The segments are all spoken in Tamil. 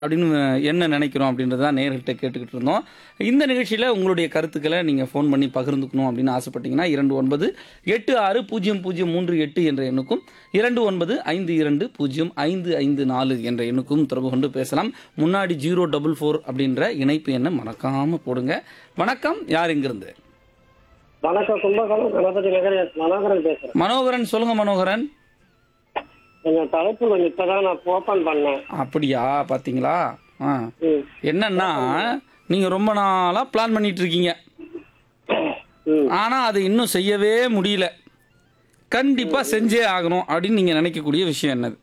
அப்படின்னு என்ன நினைக்கிறோம் அப்படின்றத நேர்கள்ட்ட கேட்டுக்கிட்டு இருந்தோம் இந்த நிகழ்ச்சியில் உங்களுடைய கருத்துக்களை நீங்கள் ஃபோன் பண்ணி பகிர்ந்துக்கணும் அப்படின்னு ஆசைப்பட்டீங்கன்னா இரண்டு ஒன்பது எட்டு ஆறு பூஜ்ஜியம் பூஜ்ஜியம் மூன்று எட்டு என்ற எண்ணுக்கும் இரண்டு ஒன்பது ஐந்து இரண்டு பூஜ்ஜியம் ஐந்து ஐந்து நாலு என்ற எண்ணுக்கும் தொடர்பு கொண்டு பேசலாம் முன்னாடி ஜீரோ டபுள் ஃபோர் அப்படின்ற இணைப்பு எண்ணை மறக்காமல் போடுங்க வணக்கம் யார் இங்கிருந்து வணக்கம் கும்பகோணம் கணபதி நகர் மனோகரன் பேசுறேன் மனோகரன் சொல்லுங்க மனோகரன் கொஞ்சம் தலைப்பு கொஞ்சம் இப்பதான் நான் ஓபன் பண்ணேன் அப்படியா பார்த்தீங்களா ஆ ம், என்னன்னா நீங்க ரொம்ப நாளா பிளான் பண்ணிட்டு இருக்கீங்க ம். ஆனா அது இன்னும் செய்யவே முடியல கண்டிப்பா செஞ்சே ஆகணும் அப்படின்னு நீங்க நினைக்கக்கூடிய விஷயம் என்னது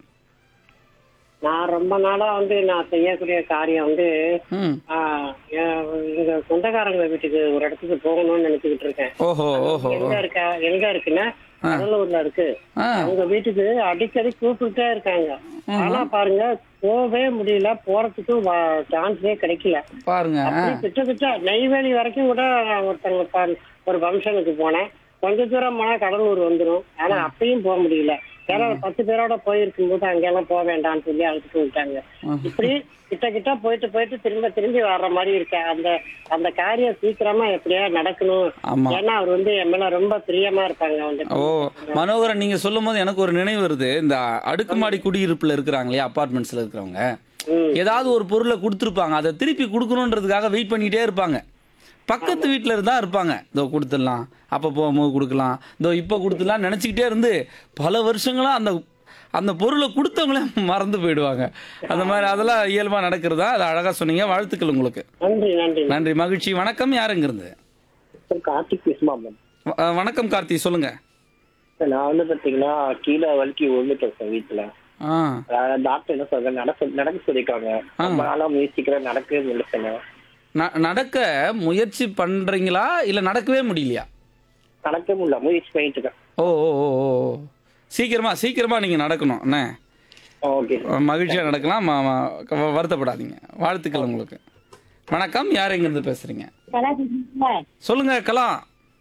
நான் ரொம்ப நாளா வந்து நான் செய்யக்கூடிய காரியம் வந்து ம் ஆ, என் எங்க சொந்தக்காரங்க வீட்டுக்கு ஒரு இடத்துக்கு போகணும்னு நினைச்சுக்கிட்டு இருக்கேன் ஓஹோ ஓஹோ எங்க இருக்க எங்க இருக்குன்னா கடலூர்ல இருக்கு ஆ அவங்க வீட்டுக்கு அடிக்கடி கூப்பிட்டுட்டே இருக்காங்க ஆனா பாருங்க போகவே முடியல போறதுக்கு சான்ஸே கிடைக்கல பாருங்க அப்படி கிட்டத்தட்ட நெய்வேலி வரைக்கும் கூட ஒருத்தங்க ப- ஒரு ஃபங்க்ஷனுக்கு போனேன் கொஞ்ச தூரம் போனா கடலூர் வந்துடும் ஆனா அப்பயும் போக முடியல ஏன்னா பத்து பேரோட போயிருக்கும் போது அங்கெல்லாம் போக வேண்டாம்னு சொல்லி அழைச்சிட்டு விட்டாங்க இப்படி கிட்ட கிட்ட போயிட்டு போயிட்டு திரும்ப திரும்பி வர்ற மாதிரி இருக்கு அந்த அந்த காரியம் சீக்கிரமா எப்படியா நடக்கணும் ஆமா ஏன்னா அவர் வந்து என் மேல ரொம்ப பிரியமா இருப்பாங்க வந்து ஓ மனோகரன் நீங்க சொல்லும் போது எனக்கு ஒரு நினைவு வருது இந்த அடுக்குமாடி குடியிருப்புல இருக்கிறாங்க இல்லையா அபார்ட்மெண்ட்ஸ்ல இருக்கிறவங்க ம். ஏதாவது ஒரு பொருளை கொடுத்துருப்பாங்க அதை திருப்பி கொடுக்கணுன்றதுக்காக வெயிட் பண்ணிட்டே இருப்பாங்க பக்கத்து வீட்டில் இருந்தா இருப்பாங்க இதோ கொடுத்துடலாம் அப்போ போகும்போது கொடுக்கலாம் இதோ இப்போ கொடுத்துடலாம் நினச்சிக்கிட்டே இருந்து பல வருஷங்களா அந்த அந்த பொருளை கொடுத்தவங்களே மறந்து போயிடுவாங்க அந்த மாதிரி அதெல்லாம் இயல்பாக நடக்கிறதா அது அழகாக சொன்னீங்க வாழ்த்துக்கள் உங்களுக்கு நன்றி நன்றி நன்றி மகிழ்ச்சி வணக்கம் யாருங்கிறது கார்த்திக் விஸ்மாமன் வ- வணக்கம் கார்த்தி சொல்லுங்க நான் வந்து பாத்தீங்கன்னா கீழே வலிக்கு விழுந்துட்டேன் சார் வீட்டுல ஆ டாக்டர் என்ன சொல்ற நடக்க நடக்க சொல்லிருக்காங்க ரொம்ப நாளா முயற்சிக்கிறேன் நடக்கவே முடியல ந- நடக்க முயற்சி பண்றீங்களா இல்ல நடக்கவே முடியலையா நடக்கவே முடியல முயற்சி பண்ணிட்டு இருக்கேன் ஓ ஓ ஓ ஓ ஓ. சீக்கிரமா சீக்கிரமா நீங்க நடக்கணும் என்ன ஓகே மகிழ்ச்சியா நடக்கலாம் ம- ம- க- வருத்தப்படாதீங்க வாழ்த்துக்கள் உங்களுக்கு வணக்கம் யார் எங்கிருந்து பேசுறீங்க சார் சொல்லுங்க கலா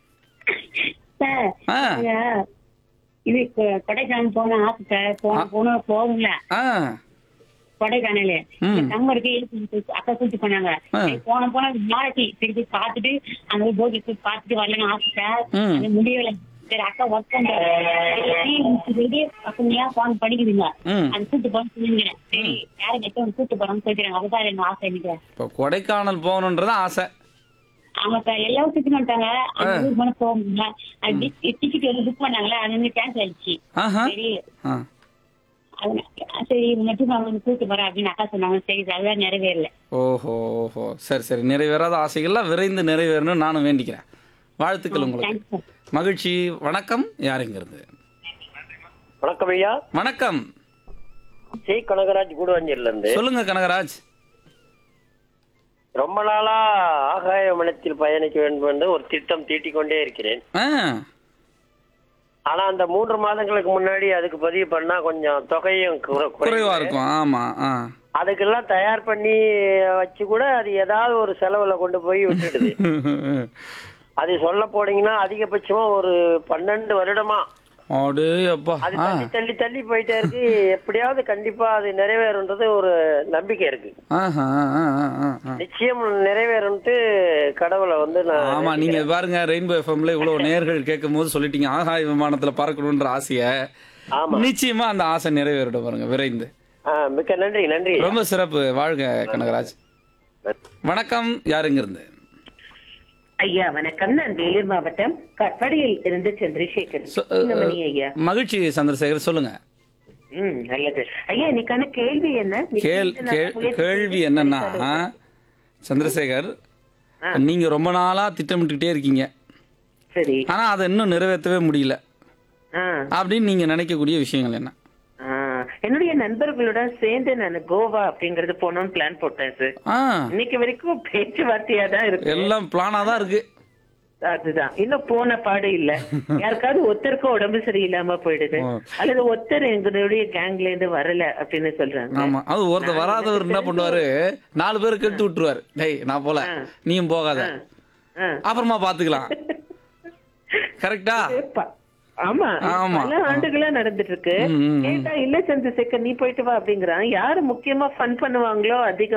சார் ஆ இங்க இது கொ- கொடைக்கானல் போன ஆசை சார் போன போன போகல ஆ கொடைக்கானல் ம். தம்பருக்கு அக்கா கூட்டு போனாங்க ஆ. சரி, போன போன நாளைக்கு திருப்பி பார்த்துட்டு அங்க போய் போகி போய் பார்த்துட்டு வரலன்னு ஆசை சார் ம். அது முடியல சரி அக்கா ஒர்க் பண்றாங்க பசங்க போன் படிக்குதுங்க ம் அது கூட்டு போன்னு சொல்லுங்க சரி யாரும் கெட்ட கூட்டு போறோம்னு சொல்லிக்கிறாங்க அதுதான் எனக்கு ஆசை எனக்கு இப்போ கொடைக்கானல் போகணுன்றது ஆசை ஆமா சார் எல்லாரும் சுத்தி பண்ணிட்டாங்க அந்த ஊருக்கு போன போக முடியல அது டிக்கெட் வந்து புக் பண்ணாங்களே அது வந்து கேன்சல் ஆயிடுச்சு ஆஹா சரி ஆ அதனால சரி மட்டும் நான் வந்து கூட்டு போறேன் அப்படின்னு அக்கா சொன்னாங்க சரி சார் அதுதான் நிறைவேறல ஓஹோ ஓஹோ சரி சரி நிறைவேறாத ஆசைகள்லாம் விரைந்து நிறைவேறணும்னு நானும் வேண்டிக்கிறேன் வாழ்த்துக்கள் உங்களுக்கு தேங்க்ஸ் சார் மகிழ்ச்சி வணக்கம் யாருங்கிறது வணக்கம் ஐயா வணக்கம் சி கனகராஜ் கூடுவாஞ்சேரில இருந்து சொல்லுங்க கனகராஜ் ரொம்ப நாளா ஆகாய மனத்தில் பயணிக்க வேண்டும் என்று ஒரு திட்டம் தீட்டிக் கொண்டே இருக்கிறேன் ஆ ஆனா அந்த மூன்று மாதங்களுக்கு முன்னாடி அதுக்கு பதிவு பண்ணா கொஞ்சம் தொகையும் குறை- குறைவா குறைவு. இருக்கும் ஆமா ஆ அதுக்கெல்லாம் தயார் பண்ணி வச்சு கூட அது ஏதாவது ஒரு செலவுல கொண்டு போய் விட்டுடுது அது சொல்ல போனீங்கன்னா அதிகபட்சமா ஒரு பன்னெண்டு வருடமா அடே அப்பா அது ஆ தள்ளி தள்ளி தள்ளி போயிட்டே இருக்கு எப்படியாவது கண்டிப்பா அது நிறைவேறுன்றது ஒரு நம்பிக்கை இருக்கு ஆஹா, ஆ, ஆ, ஆ, ஆ, ஆ. நிச்சயம் நிறைவேறும்ட்டு கடவுளை வந்து நான் ஆமா நீங்க பாருங்க ரெயின்போ எஃப்எம்ல இவ்வளவு நேர்கள் கேட்கும் போது சொல்லிட்டீங்க ஆகாய விமானத்துல பறக்கணும்ன்ற ஆசைய ஆமா நிச்சயமா அந்த ஆசை நிறைவேறிடும் பாருங்க விரைந்து ஆ, மிக்க நன்றி நன்றி ரொம்ப சிறப்பு வாழ்க கனகராஜ் வணக்கம் யாருங்க இருந்து ஐயா வணக்கம் நான் வேலூர் மாவட்டம் கட்படியில் இருந்து சந்திரசேகர் சொ- சின்னமணி ஐயா மகிழ்ச்சி சந்திரசேகர் சொல்லுங்க ம் நல்லது ஐயா இன்னைக்கான கேள்வி என்ன கேள் கே- கேள்வி என்னன்னா சந்திரசேகர் நீங்க ரொம்ப நாளா திட்டமிட்டுக்கிட்டே இருக்கீங்க சரி ஆனா அதை இன்னும் நிறைவேற்றவே முடியல ஆ, அப்படின்னு நீங்க நினைக்கக்கூடிய விஷயங்கள் என்ன ஆ, என்னுடைய நண்பர்களுடன் சேர்ந்து நான் கோவா அப்படிங்கறது போகணும்னு பிளான் போட்டேன் சார் ஆ இன்னைக்கு வரைக்கும் பேச்சுவார்த்தையா தான் இருக்கு எல்லாம் பிளானா தான் இருக்கு அதுதான் இன்னும் போன பாடு இல்ல யாருக்காவது ஒருத்தருக்கும் உடம்பு சரியில்லாம போயிடுது ஓ. அல்லது ஒருத்தர் எங்களுடைய கேங்ல இருந்து வரல அப்படின்னு சொல்றாங்க ஆமா அது ஒருத்தர் வராதவர் என்ன பண்ணுவாரு நாலு பேர் கெடுத்து விட்டுருவாரு டேய் நான் போல நீயும் போகாத ஆ. அப்புறமா பாத்துக்கலாம் கரெக்டா ப- ஆமா ஆமா. பல ஆண்டுகளா நடந்துட்டு இருக்கு ம், ம், ம். கேட்டா இல்ல சந்திரசேகர் நீ போயிட்டு வா அப்படிங்கிறான் யாரு முக்கியமா ஃபன் பண்ணுவாங்களோ அதிக